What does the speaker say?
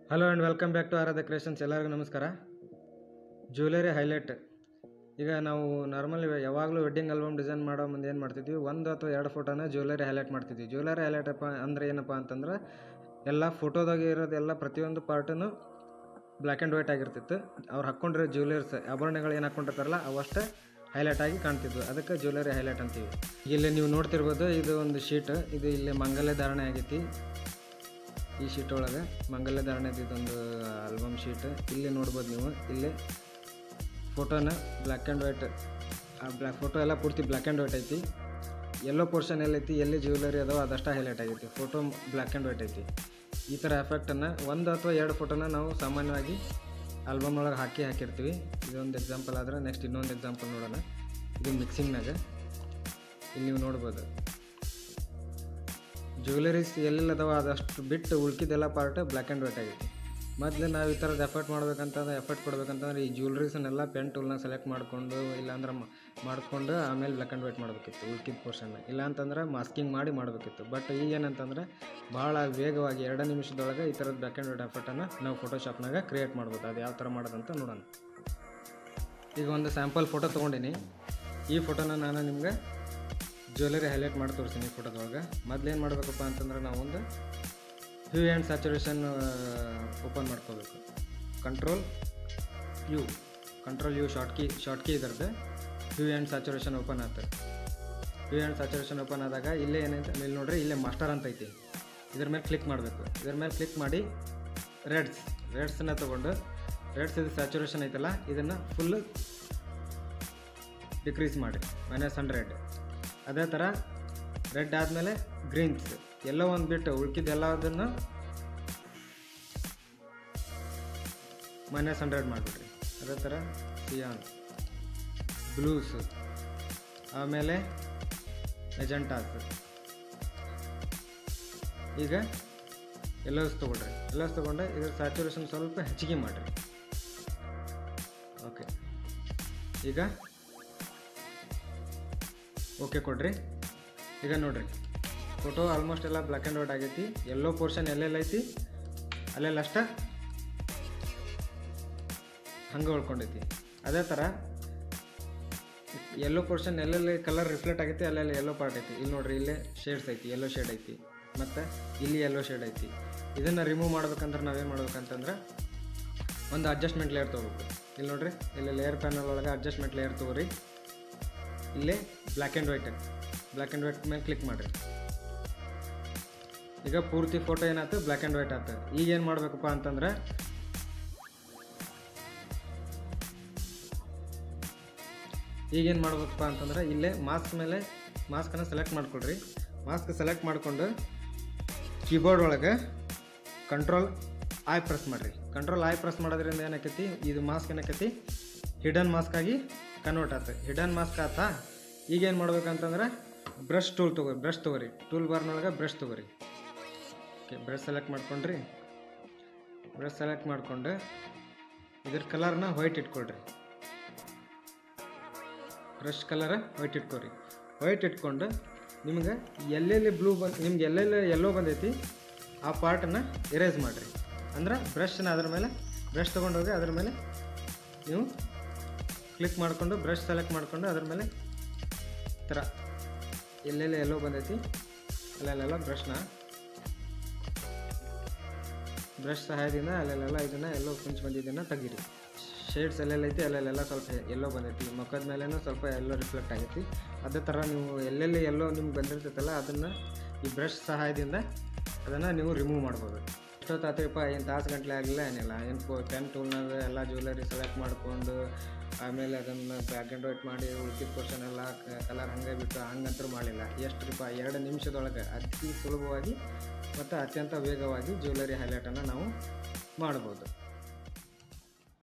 hello and welcome back to Aradha creations ಎಲ್ಲರಿಗೂ ನಮಸ್ಕಾರ jewellery highlight ಈಗ ನಾವು ನಾರ್ಮಲಿ ಯಾವಾಗಲೂ ವೆಡ್ಡಿಂಗ್ ಆಲ್ಬಮ್ ಡಿಸೈನ್ ಮಾಡೋ ಮುಂದೆ ಏನು ಮಾಡ್ತಿದ್ವಿ ಒಂದು ಅಥವಾ ಎರಡು ಫೋಟೋನ ಜ್ಯುವೆಲರಿ ಹೈಲೈಟ್ ಮಾಡ್ತಿದ್ವಿ ಜ್ಯುವೆಲರಿ ಹೈಲೈಟ್ ಅಪ್ಪ ಅಂದ್ರೆ ಏನಪ್ಪ ಅಂತಂದ್ರೆ ಎಲ್ಲ ಫೋಟೋದಾಗೆ ಇರೋದೆಲ್ಲ ಪ್ರತಿಯೊಂದು ಪಾರ್ಟನ್ನು ಬ್ಲ್ಯಾಕ್ ಆ್ಯಂಡ್ ವೈಟ್ ಆಗಿರ್ತಿತ್ತು ಅವ್ರು ಹಾಕ್ಕೊಂಡಿರೋ ಜ್ಯುವೆಲರ್ಸ್ ಆಭರಣಗಳು ಏನು ಹಾಕ್ಕೊಂಡಿರ್ತಾರಲ್ಲ ಅವಷ್ಟೇ ಹೈಲೈಟ್ ಆಗಿ ಕಾಣ್ತಿದ್ವು ಅದಕ್ಕೆ ಜ್ಯುವೆಲರಿ ಹೈಲೈಟ್ ಅಂತೀವಿ ಇಲ್ಲಿ ನೀವು ನೋಡ್ತಿರ್ಬೋದು ಇದು ಒಂದು ಶೀಟ್ ಇದು ಇಲ್ಲಿ ಮಂಗಲ್ಯ ಧಾರಣೆ ಆಗೈತಿ ಈ ಶೀಟ್ ಒಳಗೆ ಮಂಗಲ್ಯ ಧಾರಣೆದು ಇದೊಂದು ಆಲ್ಬಮ್ ಶೀಟ್ ಇಲ್ಲಿ ನೋಡ್ಬೋದು ನೀವು ಇಲ್ಲಿ ಫೋಟೋನ ಬ್ಲ್ಯಾಕ್ ಆ್ಯಂಡ್ ವೈಟ್ ಆ ಬ್ಲ್ಯಾಕ್ ಫೋಟೋ ಎಲ್ಲ ಪೂರ್ತಿ ಬ್ಲ್ಯಾಕ್ ಆ್ಯಂಡ್ ವೈಟ್ ಐತಿ ಎಲ್ಲೋ ಪೋರ್ಷನ್ ಎಲ್ಲೈತಿ ಎಲ್ಲಿ ಜ್ಯುವೆಲರಿ ಅದಾವ ಅದಷ್ಟ ಹೈಲೈಟ್ ಆಗೈತಿ ಫೋಟೋ ಬ್ಲ್ಯಾಕ್ ಆ್ಯಂಡ್ ವೈಟ್ ಐತಿ ಈ ಥರ ಎಫೆಕ್ಟನ್ನು ಒಂದು ಅಥವಾ ಎರಡು ಫೋಟೋನ ನಾವು ಸಾಮಾನ್ಯವಾಗಿ ಆಲ್ಬಮ್ ಒಳಗೆ ಹಾಕಿ ಹಾಕಿರ್ತೀವಿ ಇದೊಂದು ಎಕ್ಸಾಂಪಲ್ ಆದ್ರೆ ನೆಕ್ಸ್ಟ್ ಇನ್ನೊಂದು ಎಕ್ಸಾಂಪಲ್ ನೋಡೋಣ ಇದು ಮಿಕ್ಸಿಂಗ್ನಾಗ ಇಲ್ಲಿ ನೀವು ನೋಡ್ಬೋದು ಜ್ಯುವೆಲರೀಸ್ ಎಲ್ಲೆಲ್ಲ ಅದಾವ ಅದಷ್ಟು ಬಿಟ್ಟು ಉಳ್ಕಿದ್ದೆಲ್ಲ ಪಾರ್ಟ್ ಬ್ಲ್ಯಾಕ್ ಆ್ಯಂಡ್ ವೈಟ್ ಆಗೈತಿ ಮೊದಲು ನಾವು ಈ ಥರದ್ದು ಎಫರ್ಟ್ ಮಾಡ್ಬೇಕಂತಂದ್ರೆ ಎಫರ್ಟ್ ಕೊಡ್ಬೇಕಂತಂದ್ರೆ ಈ ಜ್ಯುವೆಲ್ರೀಸನ್ನೆಲ್ಲ ಪೆನ್ ಟೂಲ್ನ ಸೆಲೆಕ್ಟ್ ಮಾಡಿಕೊಂಡು ಇಲ್ಲಾಂದ್ರೆ ಮ- ಮಾಡ್ಕೊಂಡು ಆಮೇಲೆ ಬ್ಲ್ಯಾಕ್ ಆ್ಯಂಡ್ ವೈಟ್ ಮಾಡಬೇಕಿತ್ತು ಉಳ್ಕಿದ ಪೋರ್ಷನ್ನ ಇಲ್ಲಾಂತಂದ್ರೆ ಮಾಸ್ಕಿಂಗ್ ಮಾಡಿ ಮಾಡಬೇಕಿತ್ತು ಬಟ್ ಈಗ ಏನಂತಂದ್ರೆ ಭಾಳ ವೇಗವಾಗಿ ಎರಡು ನಿಮಿಷದೊಳಗೆ ಈ ಥರದ ಬ್ಲ್ಯಾಕ್ ಆ್ಯಂಡ್ ವೈಟ್ ಎಫರ್ಟನ್ನು ನಾವು ಫೋಟೋಶಾಪ್ನಾಗ ಕ್ರಿಯೇಟ್ ಮಾಡ್ಬೋದು ಅದು ಯಾವ ಥರ ಮಾಡೋದಂತ ನೋಡೋಣ ಈಗ ಒಂದು ಸ್ಯಾಂಪಲ್ ಫೋಟೋ ತೊಗೊಂಡಿನಿ ಈ ಫೋಟೋನ ನಾನು ನಿಮ್ಗೆ ಜ್ಯುವೆಲರಿ ಹೈಲೈಟ್ ಮಾಡಿ ತೋರಿಸ್ತೀನಿ ಈ ಫೋಟೋದೊಳಗೆ ಮೊದ್ಲೇನು ಮಾಡಬೇಕಪ್ಪ ಅಂತಂದ್ರೆ ನಾವು ಒಂದು ಹ್ಯೂ ಆ್ಯಂಡ್ ಸ್ಯಾಚುರೇಷನ್ ಓಪನ್ ಮಾಡ್ಕೋಬೇಕು control U control U short key short key ಇದ್ರದ್ದು ಹ್ಯೂ ಆ್ಯಂಡ್ ಸ್ಯಾಚುರೇಷನ್ ಓಪನ್ ಆಗ್ತದೆ ಹ್ಯೂ ಆ್ಯಂಡ್ ಸ್ಯಾಚುರೇಷನ್ ಓಪನ್ ಆದಾಗ ಇಲ್ಲೇ ಏನೈತೆ ಇಲ್ಲಿ ನೋಡ್ರಿ ಇಲ್ಲೇ ಮಾಸ್ಟರ್ ಅಂತ ಐತಿ ಇದ್ರ ಮೇಲೆ ಕ್ಲಿಕ್ ಮಾಡಬೇಕು ಇದ್ರ ಮೇಲೆ ಕ್ಲಿಕ್ ಮಾಡಿ ರೆಡ್ಸ್ ರೆಡ್ಸನ್ನ ತೊಗೊಂಡು ರೆಡ್ಸ್ ಇದು ಸ್ಯಾಚುರೇಷನ್ ಐತಲ್ಲ ಇದನ್ನು ಫುಲ್ಲು ಡಿಕ್ರೀಸ್ ಮಾಡಿ ಮೈನಸ್ ಹಂಡ್ರೆಡ್ ಅದೇ ಥರ ರೆಡ್ ಆದಮೇಲೆ ಗ್ರೀನ್ಸ್ ಎಲ್ಲ ಒಂದು ಬಿಟ್ಟು ಉಳ್ಕಿದ ಎಲ್ಲದನ್ನು ಮೈನಸ್ ಹಂಡ್ರೆಡ್ ಮಾಡಿಬಿಡ್ರಿ ಅದೇ ಥರ ಸಿಯಾನ್ ಬ್ಲೂಸ್ ಆಮೇಲೆ ಎಜೆಂಟಾಸ್ ಈಗ ಎಲ್ಲೋಸ್ ತೊಗೊಳ್ರಿ ಎಲ್ಲೋಸ್ ತೊಗೊಂಡು ಇದ್ರ ಸ್ಯಾಚುರೇಷನ್ ಸ್ವಲ್ಪ ಹೆಚ್ಚಿಗೆ ಮಾಡಿರಿ ಓಕೆ ಈಗ ಓಕೆ ಕೊಡ್ರಿ ಈಗ ನೋಡ್ರಿ ಫೋಟೋ ಆಲ್ಮೋಸ್ಟ್ ಎಲ್ಲ ಬ್ಲ್ಯಾಕ್ ಆ್ಯಂಡ್ ವೈಟ್ ಆಗೈತಿ ಎಲ್ಲೋ ಪೋರ್ಷನ್ ಎಲ್ಲೆಲ್ಲ ಐತಿ ಅಲ್ಲೆಲ್ಲ ಅಷ್ಟ ಹಂಗೆ ಉಳ್ಕೊಂಡೈತಿ ಅದೇ ಥರ ಎಲ್ಲೋ ಪೋರ್ಷನ್ ಎಲ್ಲೆಲ್ಲಿ ಕಲರ್ ರಿಫ್ಲೆಕ್ಟ್ ಆಗೈತಿ ಅಲ್ಲೆಲ್ಲ ಎಲ್ಲೋ ಪಾರ್ಟ್ ಐತಿ ಇಲ್ಲಿ ನೋಡ್ರಿ ಇಲ್ಲೇ ಶೇಡ್ಸ್ ಐತಿ ಎಲ್ಲೋ ಶೇಡ್ ಐತಿ ಮತ್ತು ಇಲ್ಲಿ ಎಲ್ಲೋ ಶೇಡ್ ಐತಿ ಇದನ್ನು ರಿಮೂವ್ ಮಾಡ್ಬೇಕಂದ್ರೆ ನಾವೇನು ಮಾಡ್ಬೇಕಂತಂದ್ರೆ ಒಂದು ಅಡ್ಜಸ್ಟ್ಮೆಂಟ್ ಲೇಯರ್ ತೊಗೋಬೇಕು ಇಲ್ಲಿ ನೋಡ್ರಿ ಇಲ್ಲಿ ಲೇಯರ್ ಪ್ಯಾನಲ್ ಒಳಗೆ ಅಡ್ಜಸ್ಟ್ಮೆಂಟ್ ಲೇಯರ್ ತೊಗೊರಿ ಇಲ್ಲೇ black and white black and white ಮೇಲೆ ಕ್ಲಿಕ್ ಮಾಡಿರಿ ಈಗ ಪೂರ್ತಿ ಫೋಟೋ ಏನಾಯ್ತು ಬ್ಲ್ಯಾಕ್ ಆ್ಯಂಡ್ ವೈಟ್ ಆಯ್ತು ಈಗ ಏನು ಮಾಡಬೇಕಪ್ಪ ಅಂತಂದ್ರೆ ಈಗೇನು ಮಾಡ್ಬೇಕಪ್ಪ ಅಂತಂದ್ರೆ ಇಲ್ಲೇ ಮಾಸ್ಕ್ ಮೇಲೆ ಮಾಸ್ಕನ್ನು ಸೆಲೆಕ್ಟ್ ಮಾಡ್ಕೊಳ್ರಿ ಮಾಸ್ಕ್ ಸೆಲೆಕ್ಟ್ ಮಾಡಿಕೊಂಡು ಕೀಬೋರ್ಡ್ ಒಳಗೆ ಕಂಟ್ರೋಲ್ ಐ ಪ್ರೆಸ್ ಮಾಡಿರಿ ಕಂಟ್ರೋಲ್ ಐ ಪ್ರೆಸ್ ಮಾಡೋದ್ರಿಂದ ಏನಾಕೈತಿ ಇದು ಮಾಸ್ಕ್ ಏನಾಕೈತಿ ಹಿಡನ್ ಮಾಸ್ಕ್ ಆಗಿ ಕನ್ವರ್ಟ್ ಆತ ಹಿಡನ್ ಮಾಸ್ಕ್ ಆತ ಈಗೇನು ಮಾಡ್ಬೇಕಂತಂದ್ರೆ ಬ್ರಷ್ ಟೂಲ್ ತೊಗೊರಿ ಬ್ರಷ್ ತೊಗೊರಿ ಟೂಲ್ ಬಾರ್ನೊಳಗೆ ಬ್ರಷ್ ತೊಗೊರಿ ಓಕೆ ಬ್ರಷ್ ಸೆಲೆಕ್ಟ್ ಮಾಡ್ಕೊಂಡ್ರಿ ಬ್ರಷ್ ಸೆಲೆಕ್ಟ್ ಮಾಡ್ಕೊಂಡು ಇದ್ರ ಕಲರ್ನ ವೈಟ್ ಇಟ್ಕೊಳ್ರಿ ಬ್ರಷ್ ಕಲರ್ ವೈಟ್ ಇಟ್ಕೊರಿ ವೈಟ್ ಇಟ್ಕೊಂಡು ನಿಮ್ಗೆ ಎಲ್ಲೆಲ್ಲಿ ಬ್ಲೂ ಬಂದು ನಿಮ್ಗೆ ಎಲ್ಲೆಲ್ಲಿ ಎಲ್ಲೋ ಬಂದೈತಿ ಆ ಪಾರ್ಟನ್ನು ಎರೇಸ್ ಮಾಡಿರಿ ಅಂದ್ರೆ ಬ್ರಷ್ನ ಅದ್ರ ಮೇಲೆ ಬ್ರಷ್ ತೊಗೊಂಡೋಗಿ ಅದ್ರ ಮೇಲೆ ನೀವು ಕ್ಲಿಕ್ ಮಾಡಿಕೊಂಡು ಬ್ರಷ್ ಸೆಲೆಕ್ಟ್ ಮಾಡಿಕೊಂಡು ಅದ್ರ ಮೇಲೆ ಈ ಥರ ಎಲ್ಲೆಲ್ಲಿ ಎಲ್ಲೋ ಬಂದೈತಿ ಅಲ್ಲೆಲ್ಲ ಬ್ರಷ್ನ ಬ್ರಷ್ ಸಹಾಯದಿಂದ ಅಲ್ಲೆಲ್ಲ ಇದನ್ನು ಎಲ್ಲೋ ಕುಂಚ್ ಬಂದಿದ್ದನ್ನು ತೆಗೀರಿ ಶೇಡ್ಸ್ ಎಲ್ಲೆಲ್ಲ ಐತಿ ಅಲ್ಲೆಲ್ಲ ಸ್ವಲ್ಪ ಎಲ್ಲೋ ಬಂದೈತಿ ಮುಖದ ಮೇಲೇನೂ ಸ್ವಲ್ಪ ಎಲ್ಲೋ ರಿಫ್ಲೆಕ್ಟ್ ಆಗೈತಿ ಅದೇ ಥರ ನೀವು ಎಲ್ಲೆಲ್ಲಿ ಎಲ್ಲೋ ನಿಮ್ಗೆ ಬಂದಿರ್ತೈತಲ್ಲ ಅದನ್ನು ಈ ಬ್ರಷ್ ಸಹಾಯದಿಂದ ಅದನ್ನು ನೀವು ರಿಮೂವ್ ಮಾಡ್ಬೋದು ಎಷ್ಟೊತ್ತಾತ್ರಿಪ್ಪ ಏನು ತಾಸು ಗಂಟಲೆ ಆಗಲಿಲ್ಲ ಏನಿಲ್ಲ ಏನು ಫೋ ಪೆನ್ ಟೂಲ್ನಾಗ ಎಲ್ಲ ಜ್ಯುವೆಲರಿ ಸೆಲೆಕ್ಟ್ ಮಾಡಿಕೊಂಡು ಆಮೇಲೆ ಅದನ್ನು ಬ್ಲ್ಯಾಕ್ ಆ್ಯಂಡ್ ವೈಟ್ ಮಾಡಿ ಉಳ್ಕಿದ ಪೋರ್ಷನ್ ಎಲ್ಲ ಕಲರ್ ಹಂಗೆ ಬಿಟ್ಟು ಹಂಗಂತೂ ಮಾಡಲಿಲ್ಲ ಎಷ್ಟು ರೀಪ ಎರಡು ನಿಮಿಷದೊಳಗೆ ಅತಿ ಸುಲಭವಾಗಿ ಮತ್ತು ಅತ್ಯಂತ ವೇಗವಾಗಿ ಜ್ಯುವೆಲರಿ ಹೈಲೈಟನ್ನು ನಾವು ಮಾಡ್ಬೋದು